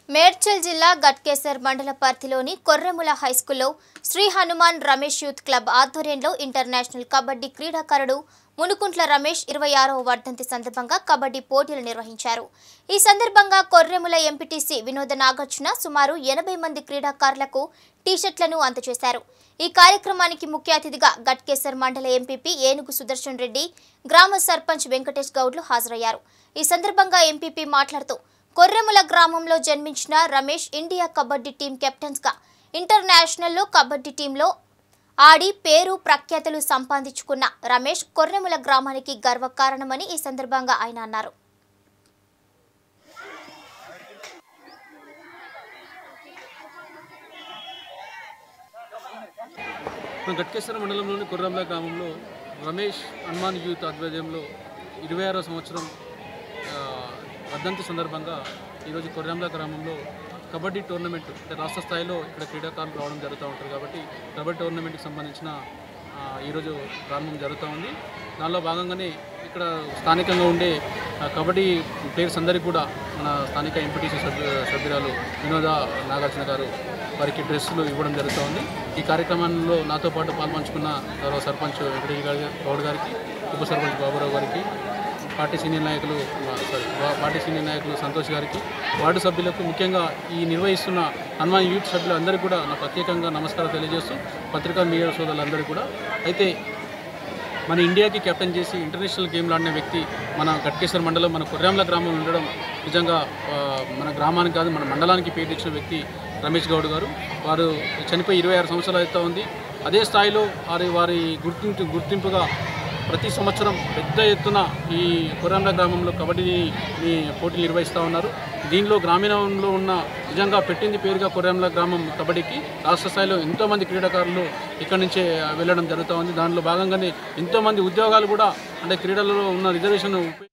మేడ్చల్ జిల్లా గట్కేసర్ మండల పరిధిలోని కొర్రెముల హైస్కూల్లో శ్రీ హనుమాన్ రమేష్ యూత్ క్లబ్ ఆధ్వర్యంలో ఇంటర్నేషనల్ కబడ్డీ క్రీడాకారుడు మునుకుంట్ల రమేష్ ఇరవై ఆరవ వర్ధంతి సందర్భంగా కబడ్డీ పోటీలు నిర్వహించారు ఈ సందర్భంగా కొర్రెముల ఎంపీటీసీ వినోద నాగార్జున సుమారు ఎనభై మంది క్రీడాకారులకు టీషర్ట్లను అందజేశారు ఈ కార్యక్రమానికి ముఖ్య అతిథిగా గట్కేసర్ మండల ఎంపీపీ ఏనుగు సుదర్శన్ రెడ్డి గ్రామ సర్పంచ్ వెంకటేష్ గౌడ్లు హాజరయ్యారు ఈ సందర్భంగా ఎంపీపీ మాట్లాడుతూ కొర్రెముల గ్రామంలో జన్మించిన రమేష్ ఇండియా కబడ్డీ టీం కెప్టెన్స్గా ఇంటర్నేషనల్లో కబడ్డీ టీంలో ఆడి పేరు ప్రఖ్యాతులు సంపాదించుకున్న రమేష్ కొర్రెముల గ్రామానికి గర్వకారణమని ఈ సందర్భంగా ఆయన అన్నారు మన గట్కేశ్వర మండలంలోని కుర్రంల గ్రామంలో రమేష్ హనుమాన్ యూత్ ఆధ్వర్యంలో ఇరవై ఆరో సంవత్సరం ఆ, వర్ధంతి సందర్భంగా ఈరోజు కొర్రంల గ్రామంలో కబడ్డీ టోర్నమెంట్ అంటే రాష్ట్ర స్థాయిలో ఇక్కడ క్రీడాకారులు రావడం జరుగుతూ ఉంటారు కాబట్టి కబడ్డీ టోర్నమెంట్కి సంబంధించిన ఆ, ఈరోజు ప్రారంభం జరుగుతూ ఉంది దానిలో భాగంగానే ఇక్కడ స్థానికంగా ఉండే ఆ, కబడ్డీ ప్లేయర్స్ అందరికీ కూడా మన స్థానిక ఎంపీటీసీ సభ్యు సభ్యురాలు వినోద నాగార్జున గారు వారికి డ్రెస్సులు ఇవ్వడం జరుగుతోంది ఈ కార్యక్రమంలో నాతో పాటు పాల్పంచుకున్న గౌరవ సర్పంచ్ వెంకటేష్ గారి గౌడ్ గారికి ఉప సర్పంచ్ బాబురావు గారికి పార్టీ సీనియర్ నాయకులు ఆ, సారీ వా- పార్టీ సీనియర్ నాయకులు సంతోష్ గారికి వార్డు సభ్యులకు ముఖ్యంగా ఈ నిర్వహిస్తున్న హనుమాన్ యూత్ సభ్యులందరికీ కూడా నా ప్రత్యేకంగా నమస్కారం తెలియజేస్తూ పత్రికా మీడియా సోదరులందరికీ కూడా అయితే మన ఇండియాకి కెప్టెన్ చేసి ఇంటర్నేషనల్ గేమ్లు ఆడిన వ్యక్తి మన గట్కేశ్వర మండలం మన కుర్రాంల గ్రామంలో ఉండడం నిజంగా ఆ, మన గ్రామానికి కాదు మన మండలానికి పేరు తెచ్చిన వ్యక్తి రమేష్ గౌడ్ గారు వారు చనిపోయి ఇరవై ఆరు సంవత్సరాలు అవుతా ఉంది అదే స్థాయిలో వారి వారి గుర్తింపు గుర్తింపుగా ప్రతి సంవత్సరం పెద్ద ఎత్తున ఈ కుర్రాంల గ్రామంలో కబడ్డీ పోటీలు నిర్వహిస్తూ ఉన్నారు దీనిలో గ్రామీణంలో ఉన్న నిజంగా పెట్టింది పేరుగా కొర్రెంల గ్రామం కబడ్డీకి రాష్ట్ర స్థాయిలో ఎంతోమంది క్రీడాకారులు ఇక్కడి నుంచే వెళ్ళడం జరుగుతూ ఉంది దానిలో భాగంగానే ఎంతోమంది ఉద్యోగాలు కూడా అంటే క్రీడలలో ఉన్న రిజర్వేషన్